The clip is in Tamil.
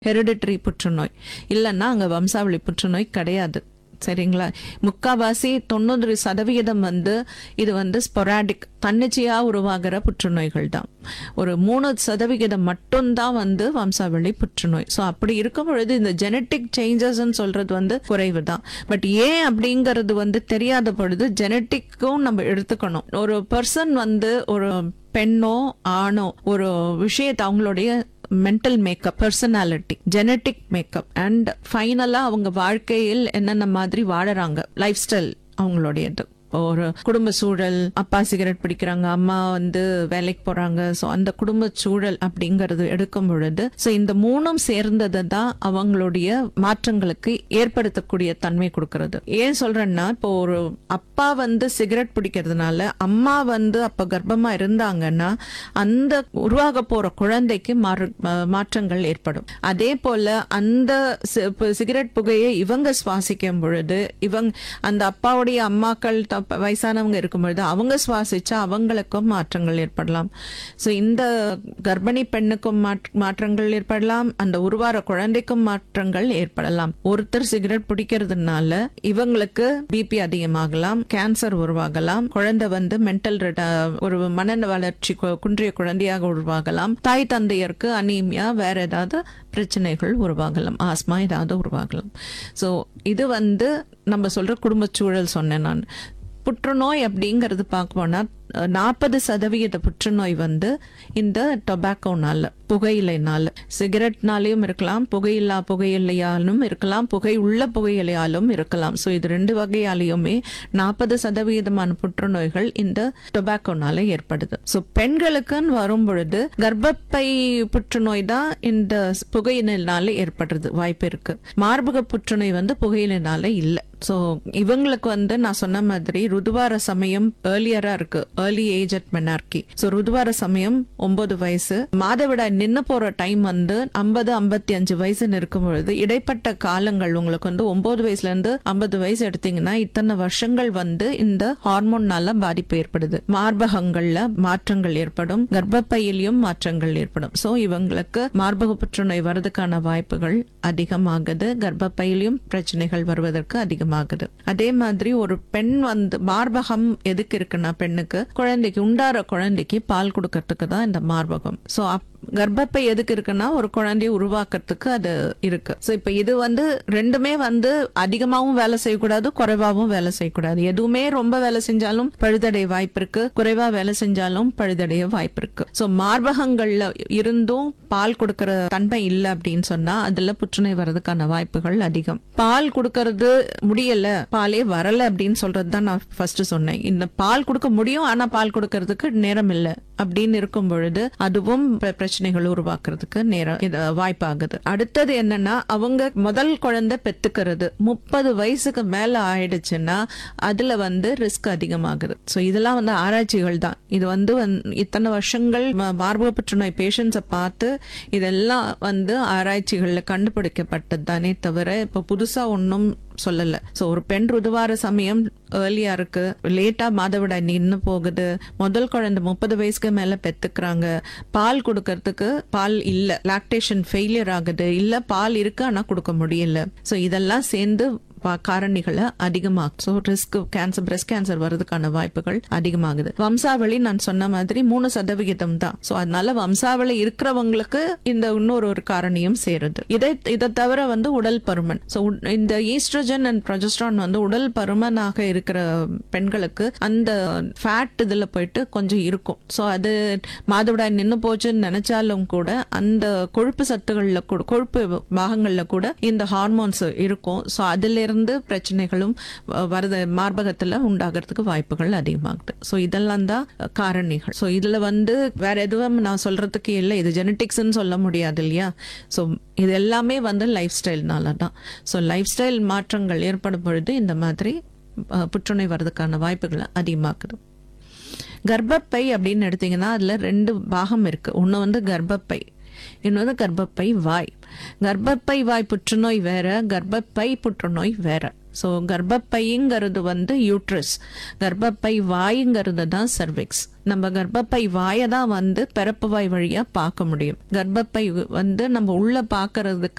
ஹெரிடிட்டரி புற்றுநோய் இல்லைன்னா அங்கே வம்சாவளி புற்றுநோய் கிடையாது சரிங்களா முக்காவாசி தொண்ணூறு சதவிகிதம் வந்து இது வந்து ஸ்பொராடிக் தன்னிச்சையா உருவாகிற புற்றுநோய்கள் தான் ஒரு மூணு சதவிகிதம் மட்டும்தான் வந்து வம்சாவளி புற்றுநோய் ஸோ அப்படி இருக்கும் பொழுது இந்த ஜெனட்டிக் சேஞ்சஸ்ன்னு சொல்றது வந்து குறைவு தான் பட் ஏன் அப்படிங்கிறது வந்து தெரியாத பொழுது ஜெனட்டிக்கும் நம்ம எடுத்துக்கணும் ஒரு பர்சன் வந்து ஒரு பெண்ணோ ஆணோ ஒரு விஷயத்தை அவங்களுடைய mental makeup personality genetic makeup and ஃபைனலா அவங்க வாழ்க்கையில் என்னென்ன மாதிரி வாழறாங்க லைஃப் ஸ்டைல் அவங்களுடையது ஒரு குடும்ப சூழல் அப்பா சிகரெட் பிடிக்கிறாங்க அம்மா வந்து வேலைக்கு போறாங்க ஸோ அந்த குடும்ப சூழல் அப்படிங்கறது எடுக்கும் பொழுது ஸோ இந்த மூணும் சேர்ந்தது தான் அவங்களுடைய மாற்றங்களுக்கு ஏற்படுத்தக்கூடிய தன்மை கொடுக்கறது ஏன் சொல்றேன்னா இப்போ ஒரு அப்பா வந்து சிகரெட் பிடிக்கிறதுனால அம்மா வந்து அப்ப கர்ப்பமா இருந்தாங்கன்னா அந்த உருவாக போற குழந்தைக்கு மாறு- மா- மாற்றங்கள் ஏற்படும் அதே போல அந்த சி- இப்ப சிகரெட் புகையை இவங்க சுவாசிக்கும் பொழுது இவங்க அந்த அப்பாவுடைய அம்மாக்கள் த- வயசானவங்க இருக்கும் பொழுது அவங்க சுவாசிச்சா அவங்களுக்கும் மாற்றங்கள் ஏற்படலாம் ஸோ இந்த கர்ப்பிணி பெண்ணுக்கும் மாற்ற- மாற்றங்கள் ஏற்படலாம் அந்த உருவார குழந்தைக்கும் மாற்றங்கள் ஏற்படலாம் ஒருத்தர் சிகரெட் பிடிக்கிறதுனால இவங்களுக்கு பிபி அதிகமாகலாம் கேன்சர் உருவாகலாம் குழந்தை வந்து மென்டல் ஒரு மன வளர்ச்சி கு- குன்றிய குழந்தையாக உருவாகலாம் தாய் தந்தையருக்கு அனீமியா வேற ஏதாவது பிரச்சனைகள் உருவாகலாம் ஆஸ்மா ஏதாவது உருவாகலாம் ஸோ இது வந்து நம்ம சொல்ற குடும்பச் சூழல் சொன்னேன் நான் புற்றுநோய் அப்படிங்கிறது பார்க்க போனா நாற்பது சதவிகித புற்றுநோய் வந்து இந்த டொபாக்கோனால புகையிலைனால சிகரெட்னாலையும் இருக்கலாம் புகையில்லா புகையிலையாலும் இருக்கலாம் புகை உள்ள புகையிலையாலும் இருக்கலாம் ஸோ இது ரெண்டு வகையாலையுமே நாற்பது சதவிகிதமான புற்றுநோய்கள் இந்த டொபாக்கோனால ஏற்படுது ஸோ பெண்களுக்குன்னு வரும் பொழுது கர்ப்பப்பை புற்றுநோய் தான் இந்த புகையினால ஏற்படுறது வாய்ப்பு இருக்கு மார்பக புற்றுநோய் வந்து புகையினால இல்லை ஸோ இவங்களுக்கு வந்து நான் சொன்ன மாதிரி ருதுவார சமயம் ஏர்லியரா இருக்கு early age at menarche so ருதுவார சமயம் ஒன்பது வயசு மாதவிடாய் நின்னு போற டைம் வந்து ஐம்பது ஐம்பத்தி அஞ்சு வயசுன்னு இருக்கும் பொழுது இடைப்பட்ட காலங்கள் உங்களுக்கு வந்து ஒன்பது வயசுல இருந்து ஐம்பது வயசு எடுத்தீங்கன்னா இத்தனை வருஷங்கள் வந்து இந்த ஹார்மோன்னால பாதிப்பு ஏற்படுது மார்பகங்கள்ல மாற்றங்கள் ஏற்படும் கர்ப்பப்பையிலையும் மாற்றங்கள் ஏற்படும் ஸோ இவங்களுக்கு மார்பக புற்றுநோய் வர்றதுக்கான வாய்ப்புகள் அதிகமாகுது கர்ப்பப்பையிலையும் பிரச்சனைகள் வருவதற்கு அதிகமாகுது அதே மாதிரி ஒரு பெண் வந்து மார்பகம் எதுக்கு இருக்குன்னா பெண்ணுக்கு குழந்தைக்கு உண்டார குழந்தைக்கு பால் கொடுக்கறதுக்கு தான் இந்த மார்பகம் ஸோ கர்ப்பப்பை எதுக்கு இருக்குன்னா ஒரு குழந்தைய உருவாக்குறதுக்கு அது இருக்கு ஸோ இப்போ இது வந்து ரெண்டுமே வந்து அதிகமாகவும் வேலை செய்யக்கூடாது குறைவாகவும் வேலை செய்யக்கூடாது எதுவுமே ரொம்ப வேலை செஞ்சாலும் பழுதடைய வாய்ப்பு இருக்கு குறைவா வேலை செஞ்சாலும் பழுதடைய வாய்ப்பு இருக்கு ஸோ மார்பகங்கள்ல இருந்தும் பால் கொடுக்கற தன்மை இல்லை அப்படின்னு சொன்னா அதுல புற்றுநோய் வர்றதுக்கான வாய்ப்புகள் அதிகம் பால் கொடுக்கறது முடியல பாலே வரல அப்படின்னு சொல்றது தான் நான் ஃபர்ஸ்ட் சொன்னேன் இந்த பால் கொடுக்க முடியும் ஆனா பால் கொடுக்கறதுக்கு நேரம் இல்லை அப்படின்னு இருக்கும் பொழுது அதுவும் பிர- பிரச்சனைகள் உருவாக்குறதுக்கு நேரம் இது வாய்ப்பாகுது அடுத்தது என்னன்னா அவங்க முதல் குழந்தை பெத்துக்கிறது முப்பது வயசுக்கு மேல ஆயிடுச்சுன்னா அதுல வந்து ரிஸ்க் அதிகமாகுது ஸோ இதெல்லாம் வந்து ஆராய்ச்சிகள் தான் இது வந்து வந்து இத்தனை வருஷங்கள் ம- மார்பக புற்றுநோய் பேஷண்ட்ஸை பார்த்து இதெல்லாம் வந்து ஆராய்ச்சிகள்ல கண்டுபிடிக்கப்பட்டது தானே தவிர இப்போ புதுசா ஒன்றும் சொல்லல சோ ஒரு பெண் ருதுவார சமயம் ஏர்லியா இருக்கு லேட்டா மாதவிடாய் நின்னு போகுது முதல் குழந்தை முப்பது வயசுக்கு மேல பெத்துக்கிறாங்க பால் கொடுக்கறதுக்கு பால் இல்ல லாக்டேஷன் ஃபெயிலியர் ஆகுது இல்ல பால் இருக்கு ஆனா கொடுக்க முடியல சோ இதெல்லாம் சேர்ந்து பா- காரணிகளை அதிகமாகும் so risk cancer breast cancer வர்றதுக்கான வாய்ப்புகள் அதிகமாகுது வம்சாவளி நான் சொன்ன மாதிரி மூணு சதவிகிதம் தான் ஸோ அதனால வம்சாவளி இருக்கிறவங்களுக்கு இந்த இன்னொரு ஒரு காரணியும் சேருது இதை இதை தவிர வந்து உடல் பருமன் ஸோ இந்த ஈஸ்ட்ரஜன் அண்ட் ப்ரொஜெஸ்ட்ரான் வந்து உடல் பருமனாக இருக்கிற பெண்களுக்கு அந்த ஃபேட் இதுல போயிட்டு கொஞ்சம் இருக்கும் ஸோ அது மாதவிடாய் நின்னு போச்சுன்னு நினைச்சாலும் கூட அந்த கொழுப்பு சத்துகள்ல கூட கொழுப்பு பாகங்கள்ல கூட இந்த ஹார்மோன்ஸ் இருக்கும் ஸோ அதுல இருந்து பிரச்சனைகளும் அஹ், வருது மார்பகத்துல உண்டாகிறதுக்கு வாய்ப்புகள் அதிகமாகுது ஸோ இதெல்லாம் தான் காரணிகள் ஸோ இதுல வந்து வேற எதுவும் நான் சொல்றதுக்கு இல்லை இது ஜெனட்டிக்ஸ்ன்னு சொல்ல முடியாது இல்லையா ஸோ இது எல்லாமே வந்து லைஃப் ஸ்டைல்னால தான் ஸோ லைஃப் ஸ்டைல் மாற்றங்கள் ஏற்படும் பொழுது இந்த மாதிரி அஹ், புற்றுநோய் வர்றதுக்கான வாய்ப்புகள் அதிகமாக்குது கர்ப்பப்பை அப்படின்னு எடுத்தீங்கன்னா அதுல ரெண்டு பாகம் இருக்கு ஒன்று வந்து கர்ப்பப்பை இன்னொன்று கர்ப்பப்பை வாய் கர்ப்பப்பை வாய் புற்றுநோய் வேற கர்ப்பப்பை புற்றுநோய் வேற ஸோ கர்ப்பப்பைங்கிறது வந்து யூட்ரஸ் கர்ப்பப்பை வாய்ங்கிறது தான் சர்விக்ஸ் நம்ம கர்ப்பப்பை வாயை தான் வந்து பிறப்பு வாய் வழியா பார்க்க முடியும் கர்ப்பப்பை வந்து நம்ம உள்ள பார்க்கறதுக்கு